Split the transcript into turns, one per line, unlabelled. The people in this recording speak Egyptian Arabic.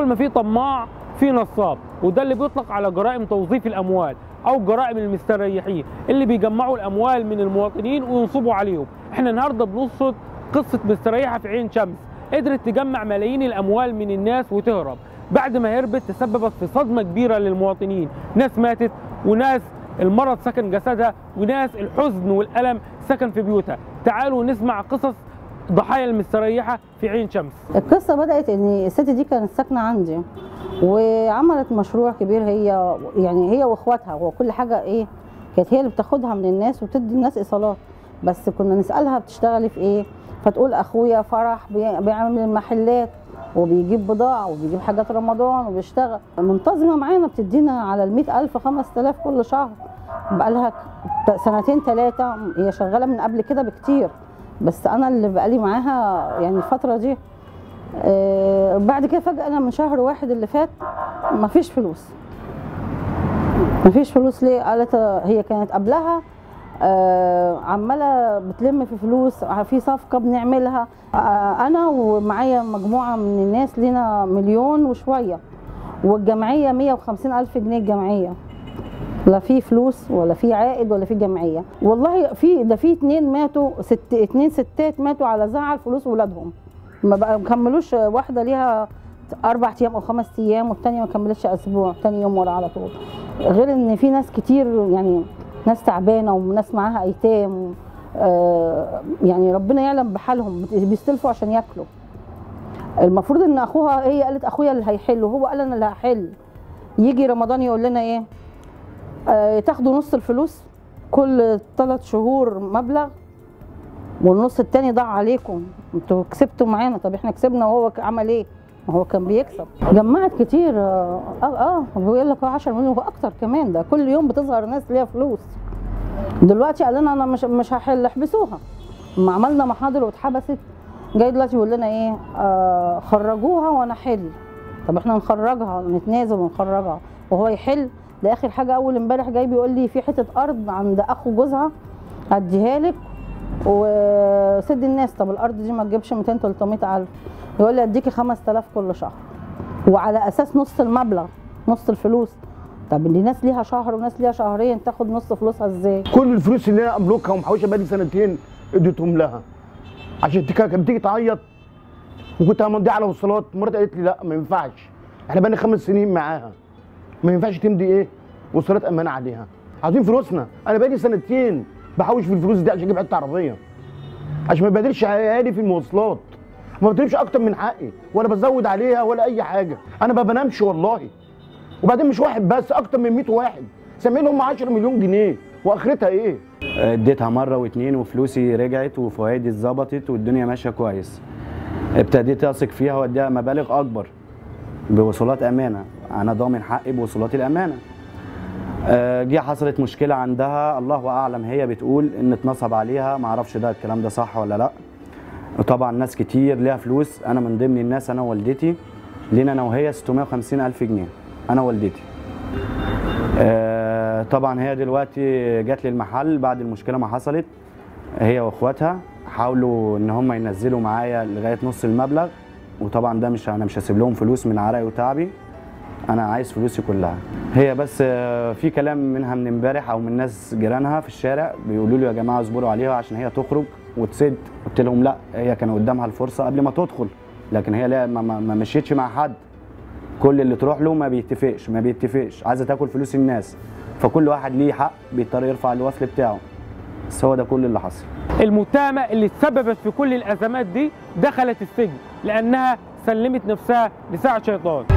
طول ما في طماع في نصاب وده اللي بيطلق على جرائم توظيف الاموال او جرائم المستريحين اللي بيجمعوا الاموال من المواطنين وينصبوا عليهم احنا النهارده بنرصد قصه مستريحه في عين شمس قدرت تجمع ملايين الاموال من الناس وتهرب بعد ما هربت تسببت في صدمه كبيره للمواطنين ناس ماتت وناس المرض سكن جسدها وناس الحزن والالم سكن في بيوتها تعالوا نسمع قصص ضحايا المستريحه في عين شمس
القصه بدات ان الست دي كانت ساكنه عندي وعملت مشروع كبير هي يعني هي واخواتها وكل حاجه ايه كانت هي اللي بتاخدها من الناس وتدي الناس ايصالات بس كنا نسالها بتشتغلي في ايه فتقول اخويا فرح بي- بيعمل محلات وبيجيب بضاعة وبيجيب حاجات رمضان وبيشتغل منتظمة معانا بتدينا على المئة ألف خمس تلاف كل شهر بقالها ك- سنتين ثلاثة هي شغالة من قبل كده بكتير بس أنا اللي بقالي معاها يعني الفترة دي آه، بعد كده فجأة أنا من شهر واحد اللي فات مفيش فلوس مفيش فلوس ليه قالت هي كانت قبلها آه، عماله بتلم في فلوس في صفقه بنعملها آه، انا ومعايا مجموعه من الناس لينا مليون وشويه والجمعيه 150 الف جنيه الجمعيه لا في فلوس ولا في عائد ولا في جمعيه والله في ده في اتنين ماتوا ست اتنين ستات ماتوا على زعل فلوس ولادهم ما بقى مكملوش واحده ليها اربع ايام او خمس ايام والتانيه ما كملتش اسبوع تاني يوم ورا على طول غير ان في ناس كتير يعني ناس تعبانه وناس معاها ايتام آه، يعني ربنا يعلم بحالهم بيستلفوا عشان ياكلوا المفروض ان اخوها هي قالت اخويا اللي هيحل وهو قال انا اللي هحل يجي رمضان يقول لنا ايه آه، تاخدوا نص الفلوس كل ثلاث شهور مبلغ والنص التاني ضاع عليكم انتوا كسبتوا معانا طب احنا كسبنا وهو ك- عمل ايه ما هو كان بيكسب جمعت كتير اه اه, آه بيقول لك 10 مليون واكتر كمان ده كل يوم بتظهر ناس ليها فلوس دلوقتي قال لنا انا مش مش هحل احبسوها ما عملنا محاضر واتحبست جاي دلوقتي يقول لنا ايه آه خرجوها وانا احل طب احنا نخرجها نتنازل ونخرجها وهو يحل ده اخر حاجه اول امبارح جاي بيقول لي في حته ارض عند اخو جوزها هديها لك وسد الناس طب الارض دي ما تجيبش 200 300 الف يقول لي اديكي 5000 كل شهر وعلى اساس نص المبلغ نص الفلوس طب دي ناس ليها شهر وناس ليها شهرين تاخد نص فلوسها ازاي
كل الفلوس اللي انا املكها ومحوشها بقالي سنتين اديتهم لها عشان تك- كانت تيجي تعيط وكنت همضيها على وصلات مراتي قالت لي لا ما ينفعش احنا بقالنا خمس سنين معاها ما ينفعش تمضي ايه وصلات امانه عليها عايزين فلوسنا انا بقالي سنتين بحوش في الفلوس دي عشان اجيب حته عربيه عشان ما ببادرش عيالي في المواصلات ما بطلبش اكتر من حقي ولا بزود عليها ولا اي حاجه انا ما بنامش والله وبعدين مش واحد بس اكتر من 100 واحد سامعين هم 10 مليون جنيه واخرتها ايه
اديتها مره واتنين وفلوسي رجعت وفوائدي اتظبطت والدنيا ماشيه كويس ابتديت اثق فيها واديها مبالغ اكبر بوصولات امانه انا ضامن حقي بوصولات الامانه آه، جه حصلت مشكله عندها الله اعلم هي بتقول ان اتنصب عليها ما اعرفش ده الكلام ده صح ولا لا وطبعا ناس كتير ليها فلوس انا من ضمن الناس انا والدتي لينا انا وهي 650 الف جنيه انا والدتي آه، طبعا هي دلوقتي جات لي المحل بعد المشكله ما حصلت هي واخواتها حاولوا ان هم ينزلوا معايا لغايه نص المبلغ وطبعا ده مش انا مش هسيب لهم فلوس من عرقي وتعبي انا عايز فلوسي كلها هي بس آه، في كلام منها من امبارح او من ناس جيرانها في الشارع بيقولوا لي يا جماعه اصبروا عليها عشان هي تخرج وتسد قلت لهم لا هي كان قدامها الفرصه قبل ما تدخل لكن هي لا ما, ما, ما مشيتش مع حد كل اللي تروح له ما بيتفقش ما بيتفقش عايزه تاكل فلوس الناس فكل واحد ليه حق بيضطر يرفع الوصل بتاعه بس هو ده كل اللي حصل
المتهمه اللي تسببت في كل الازمات دي دخلت السجن لانها سلمت نفسها لساعه شيطان